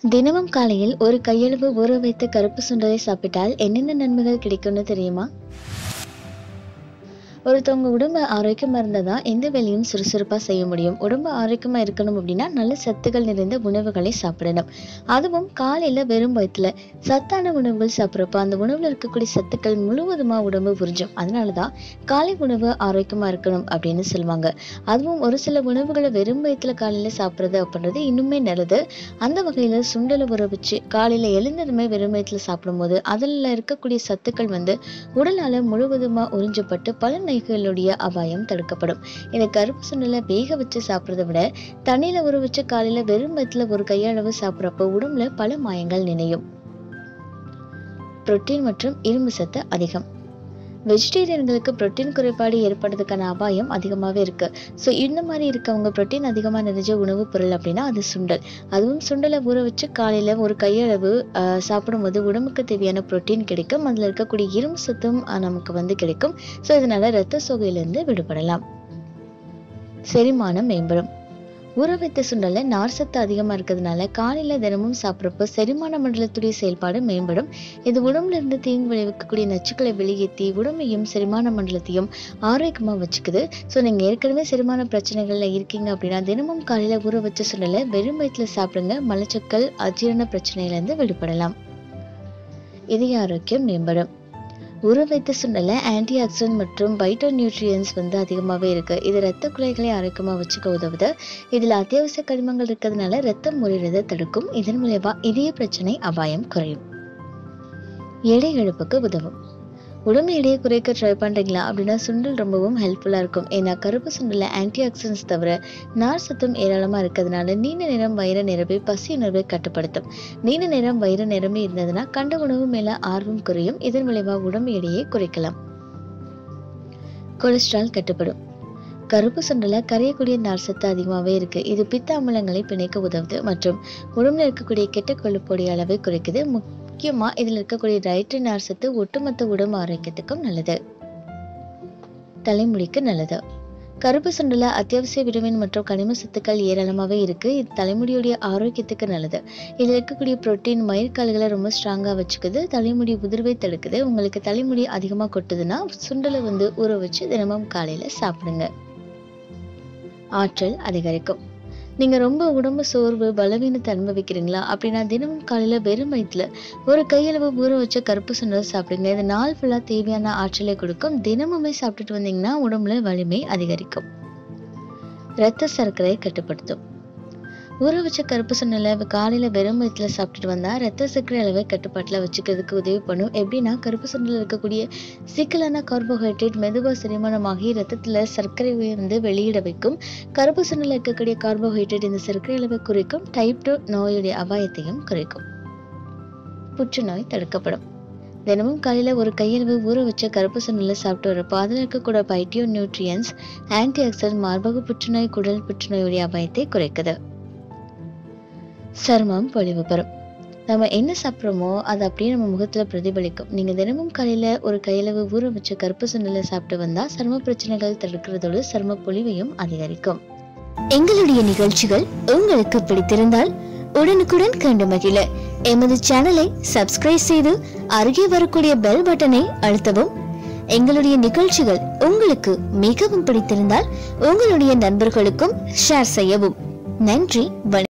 தினமும் காலையில் ஒரு கையளவு ஊற வைத்த கருப்பு சுண்டலை சாப்பிட்டால் என்னென்ன நன்மைகள் கிடைக்கும்னு தெரியுமா ஒருத்தவங்க உடம்பு ஆரோக்கியமா இருந்தா தான் எந்த வேலையும் சுறுசுறுப்பா செய்ய முடியும் உடம்பு ஆரோக்கியமா இருக்கணும் அப்படின்னா நல்ல சத்துக்கள் நிறைந்த உணவுகளை சாப்பிடணும் அதுவும் காலையில வெறும் வயிற்றுல சத்தான உணவுகள் சாப்பிட்றப்ப அந்த உணவுல இருக்கக்கூடிய சத்துக்கள் முழுவதுமா உடம்பு உறிஞ்சும் அதனாலதான் காலை உணவு ஆரோக்கியமா இருக்கணும் அப்படின்னு சொல்லுவாங்க அதுவும் ஒரு சில உணவுகளை வெறும் வயிற்றுல காலையில சாப்பிட்றது அப்படின்றது இன்னுமே நல்லது அந்த வகையில சுண்டலை ஊற வச்சு காலையில எழுந்ததுமே வெறும் வயிற்றுல சாப்பிடும்போது அதில் இருக்கக்கூடிய சத்துக்கள் வந்து உடலால முழுவதுமா உறிஞ்சப்பட்டு பல நோய்களுடைய அபாயம் தடுக்கப்படும் இந்த கருப்பு சுண்டலை வேக வச்சு சாப்பிட்றத விட தண்ணியில ஊற வச்சு காலையில வெறும் வயிற்றுல ஒரு கையளவு சாப்பிட்றப்போ உடம்புல பல மாயங்கள் நினையும் புரோட்டீன் மற்றும் இரும்பு சத்து அதிகம் வெஜிடேரியன்களுக்கு புரோட்டீன் குறைபாடு ஏற்படுறதுக்கான அபாயம் அதிகமாகவே இருக்கு ஸோ இந்த மாதிரி இருக்கவங்க புரோட்டீன் அதிகமாக நிறைஞ்ச உணவுப் பொருள் அப்படின்னா அது சுண்டல் அதுவும் சுண்டலை ஊற வச்சு காலையில் ஒரு கையளவு ஆஹ், சாப்பிடும்போது உடம்புக்கு தேவையான புரோட்டீன் கிடைக்கும் அதில் இருக்கக்கூடிய இரும்பு சத்தும் ஆஹ், நமக்கு வந்து கிடைக்கும் ஸோ இதனால இரத்த சோகையிலிருந்து விடுபடலாம் செரிமானம் மேம்படும் ஊற வைத்த சுண்டல்ல நார் சத்து அதிகமா இருக்கிறதுனால காலையில தினமும் சாப்பிட்றப்போ செரிமான மண்டலத்துடைய செயல்பாடு மேம்படும் இது உடம்புல இருந்து தீங்கு விளைவிக்கக்கூடிய நச்சுக்களை வெளியேற்றி உடம்பையும் செரிமான மண்டலத்தையும் ஆரோக்கியமா வச்சுக்குது ஸோ நீங்க ஏற்கனவே செரிமான பிரச்சனைகள்ல இருக்கீங்க அப்படின்னா தினமும் காலையில ஊற வச்ச சுண்டலை வெறும் வயிற்றுல சாப்பிடுங்க மலச்சிக்கல் அஜீரண பிரச்சனையில இருந்து விடுபடலாம் இதய ஆரோக்கியம் மேம்படும் ஊற வைத்த சுண்டல ஆன்டி ஆக்சிடென்ட் மற்றும் பைட்டோ நியூட்ரியன்ஸ் வந்து அதிகமாகவே இருக்கு இது ரத்த குழாய்களை ஆரோக்கியமாக வச்சுக்க உதவுது இதில் அத்தியாவசிய கனிமங்கள் இருக்கிறதுனால ரத்தம் முறிறதை தடுக்கும் இதன் மூலமா இதய பிரச்சனை அபாயம் குறையும் எடை இழப்புக்கு உதவும் உடம்பு எடையை குறைக்க ட்ரை பண்றீங்களா அப்படின்னா சுண்டல் ரொம்பவும் ஹெல்ப்ஃபுல்லா இருக்கும் ஏன்னா கருப்பு சுண்டல்ல ஆன்டி ஆக்சிடென்ட்ஸ் தவிர நார் சத்தும் ஏராளமா இருக்கிறதுனால நீண்ட நேரம் வயிறு நிரம்பி பசி உணர்வை கட்டுப்படுத்தும் நீண்ட நேரம் வயிறு நிரம்பி இருந்ததுன்னா கண்ட உணவு மேல ஆர்வம் குறையும் இதன் விளைவா உடம்பு எடையை குறைக்கலாம் கொலஸ்ட்ரால் கட்டுப்படும் கருப்பு சுண்டல கரையக்கூடிய நார் சத்து அதிகமாகவே இருக்கு இது பித்த அமிலங்களை பிணைக்க உதவுது மற்றும் உடம்புல இருக்கக்கூடிய கெட்ட கொழுப்புடைய அளவை குறைக்குது முக்கியமா இதுல இருக்கக்கூடிய டயட்ரி நார் சத்து ஒட்டுமொத்த உடம்பு ஆரோக்கியத்துக்கும் நல்லது தலைமுடிக்கு நல்லது கருப்பு சுண்டல அத்தியாவசிய விட்டமின் மற்றும் கனிம சத்துக்கள் ஏராளமாகவே இருக்கு இது தலைமுடியுடைய ஆரோக்கியத்துக்கு நல்லது இதில் இருக்கக்கூடிய புரோட்டீன் மயிர்கால்களை ரொம்ப ஸ்ட்ராங்காக வச்சுக்குது தலைமுடி உதிர்வை தடுக்குது உங்களுக்கு தலைமுடி அதிகமாக கொட்டுதுன்னா சுண்டலை வந்து ஊற வச்சு தினமும் காலையில் சாப்பிடுங்க ஆற்றல் அதிகரிக்கும் நீங்க ரொம்ப உடம்பு சோர்வு பலவீனத்தை அனுபவிக்கிறீங்களா அப்படின்னா தினமும் காலையில வெறும் வயிற்றுல ஒரு கையளவு ஊற வச்ச கருப்பு சுண்டல் சாப்பிடுங்க இது நாள் ஃபுல்லா தேவையான ஆற்றலை கொடுக்கும் தினமுமே சாப்பிட்டுட்டு வந்தீங்கன்னா உடம்புல வலிமை அதிகரிக்கும் இரத்த சர்க்கரை கட்டுப்படுத்தும் ஊற வச்ச கருப்பு சுண்டலை காலையில வெறும் வயிற்றுல சாப்பிட்டுட்டு வந்தா ரத்த சர்க்கரை அளவை கட்டுப்பாட்டுல வச்சுக்கிறதுக்கு உதவி பண்ணும் எப்படின்னா கருப்பு சுண்டல் இருக்கக்கூடிய சிக்கலான கார்போஹைட்ரேட் மெதுவா செரிமானமாகி ரத்தத்துல சர்க்கரையை வந்து வெளியிட வைக்கும் கருப்பு சுண்டல இருக்கக்கூடிய கார்போஹைட்ரேட் இந்த சர்க்கரை அளவை குறைக்கும் டைப் டூ நோயுடைய அபாயத்தையும் குறைக்கும் புற்றுநோய் தடுக்கப்படும் தினமும் காலையில ஒரு கையளவு ஊற வச்ச கருப்பு சுண்டலை சாப்பிட்டு வரப்போ அதில் இருக்கக்கூடிய பைட்டியோ நியூட்ரியன்ஸ் ஆன்டி ஆக்சிடென்ட் மார்பக புற்றுநோய் குடல் புற்றுநோயுடைய அபாயத்தை குறைக்குது சருமம் பொலிவு பெறும் நம்ம என்ன சாப்பிட்றோமோ அது அப்படியே நம்ம முகத்துல பிரதிபலிக்கும் நீங்க தினமும் காலையில ஒரு கையளவு ஊற வச்ச கருப்பு சுண்டலை சாப்பிட்டு வந்தா சரும பிரச்சனைகள் தடுக்கிறதோடு சரும பொலிவையும் அதிகரிக்கும் எங்களுடைய நிகழ்ச்சிகள் உங்களுக்கு பிடித்திருந்தால் உடனுக்குடன் கண்டு மகிழ எமது சேனலை சப்ஸ்கிரைப் செய்து அருகே வரக்கூடிய பெல் பட்டனை அழுத்தவும் எங்களுடைய நிகழ்ச்சிகள் உங்களுக்கு மிகவும் பிடித்திருந்தால் உங்களுடைய நண்பர்களுக்கும் ஷேர் செய்யவும் நன்றி வணக்கம்